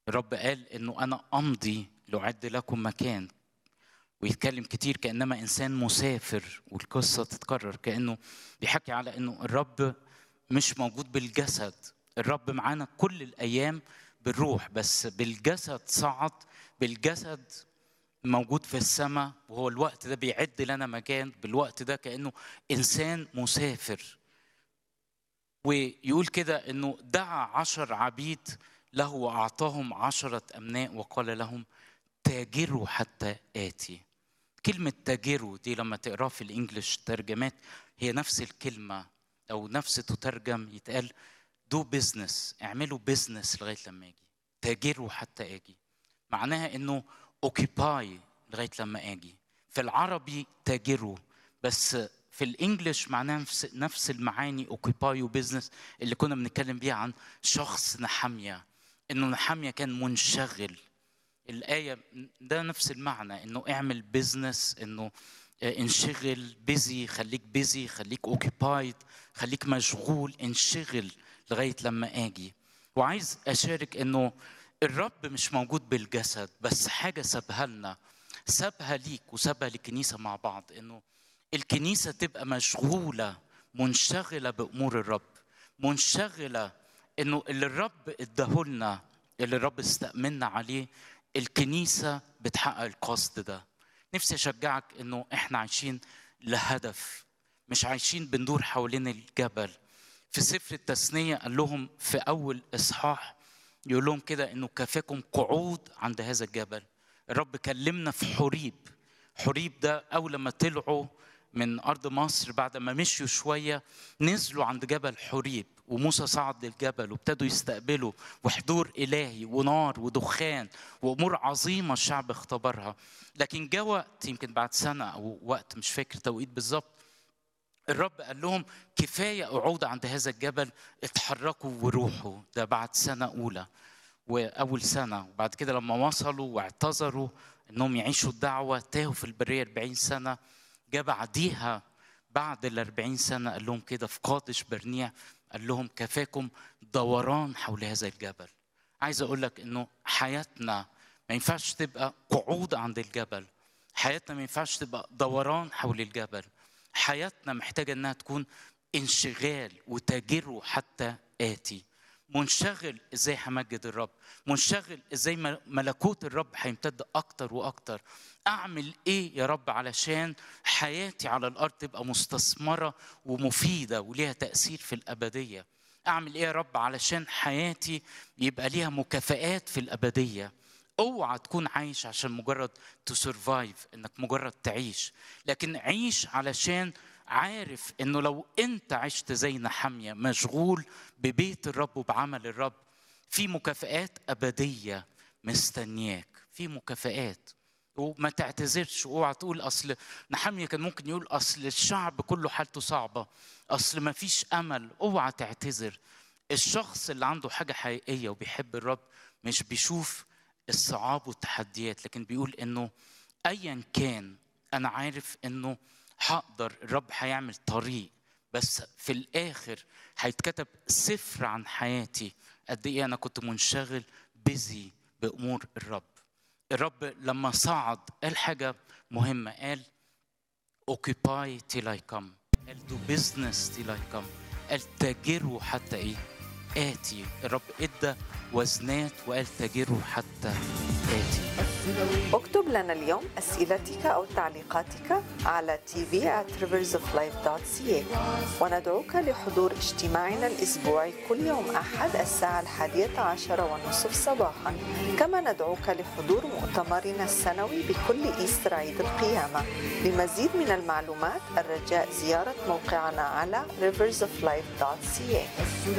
الرب قال انه انا امضي لاعد لكم مكان ويتكلم كتير كانما انسان مسافر والقصه تتكرر كانه بيحكي على انه الرب مش موجود بالجسد الرب معانا كل الايام بالروح بس بالجسد صعد بالجسد موجود في السماء وهو الوقت ده بيعد لنا مكان بالوقت ده كانه انسان مسافر ويقول كده انه دعا عشر عبيد له واعطاهم عشره امناء وقال لهم تاجروا حتى اتي كلمه تاجروا دي لما تقراها في الانجليش ترجمات هي نفس الكلمه او نفس تترجم يتقال دو بزنس اعملوا بزنس لغايه لما اجي تاجروا حتى اجي معناها انه اوكيباي لغايه لما اجي في العربي تاجروا بس في الانجليش معناها نفس نفس المعاني اوكيباي وبزنس اللي كنا بنتكلم بيها عن شخص نحاميه انه نحاميه كان منشغل الايه ده نفس المعنى انه اعمل بزنس انه انشغل بيزي خليك بيزي خليك اوكيبايد خليك مشغول انشغل لغايه لما اجي وعايز اشارك انه الرب مش موجود بالجسد بس حاجه سابها لنا سابها ليك وسابها للكنيسه مع بعض انه الكنيسه تبقى مشغوله منشغله بامور الرب منشغله انه اللي الرب اداهولنا اللي الرب استأمنا عليه الكنيسه بتحقق القصد ده نفسي اشجعك انه احنا عايشين لهدف مش عايشين بندور حوالين الجبل في سفر التثنيه قال لهم في اول اصحاح يقول لهم كده انه كفاكم قعود عند هذا الجبل الرب كلمنا في حريب حريب ده اول لما طلعوا من ارض مصر بعد ما مشيوا شويه نزلوا عند جبل حريب وموسى صعد للجبل وابتدوا يستقبلوا وحضور الهي ونار ودخان وامور عظيمه الشعب اختبرها لكن جاء وقت يمكن بعد سنه او وقت مش فاكر توقيت بالظبط الرب قال لهم كفايه قعود عند هذا الجبل اتحركوا وروحوا ده بعد سنه اولى واول سنه وبعد كده لما وصلوا واعتذروا انهم يعيشوا الدعوه تاهوا في البريه 40 سنه جاء بعديها بعد ال 40 سنه قال لهم كده في قادش برنيع قال لهم كفاكم دوران حول هذا الجبل عايز اقول لك انه حياتنا ما ينفعش تبقى قعود عند الجبل حياتنا ما ينفعش تبقى دوران حول الجبل حياتنا محتاجه انها تكون انشغال وتاجره حتى اتي منشغل ازاي همجد الرب منشغل ازاي ملكوت الرب هيمتد اكتر واكتر اعمل ايه يا رب علشان حياتي على الارض تبقى مستثمره ومفيده وليها تاثير في الابديه اعمل ايه يا رب علشان حياتي يبقى ليها مكافآت في الابديه اوعى تكون عايش عشان مجرد تسرفايف انك مجرد تعيش لكن عيش علشان عارف انه لو انت عشت زي نحاميه مشغول ببيت الرب وبعمل الرب في مكافآت ابديه مستنياك في مكافآت وما تعتذرش اوعى تقول اصل نحاميه كان ممكن يقول اصل الشعب كله حالته صعبه اصل ما فيش امل اوعى تعتذر الشخص اللي عنده حاجه حقيقيه وبيحب الرب مش بيشوف الصعاب والتحديات لكن بيقول انه ايا كان انا عارف انه هقدر الرب هيعمل طريق بس في الاخر هيتكتب سفر عن حياتي قد ايه انا كنت منشغل بيزي بامور الرب الرب لما صعد قال حاجه مهمه قال occupy till I come قال do business till I come قال تاجروا حتى ايه آتي الرب ادى وزنات وقال تاجروا حتى آتي اكتب لنا اليوم أسئلتك أو تعليقاتك على tv at riversoflife.ca وندعوك لحضور اجتماعنا الأسبوعي كل يوم أحد الساعة الحادية عشر والنصف صباحا كما ندعوك لحضور مؤتمرنا السنوي بكل إيستر عيد القيامة لمزيد من المعلومات الرجاء زيارة موقعنا على riversoflife.ca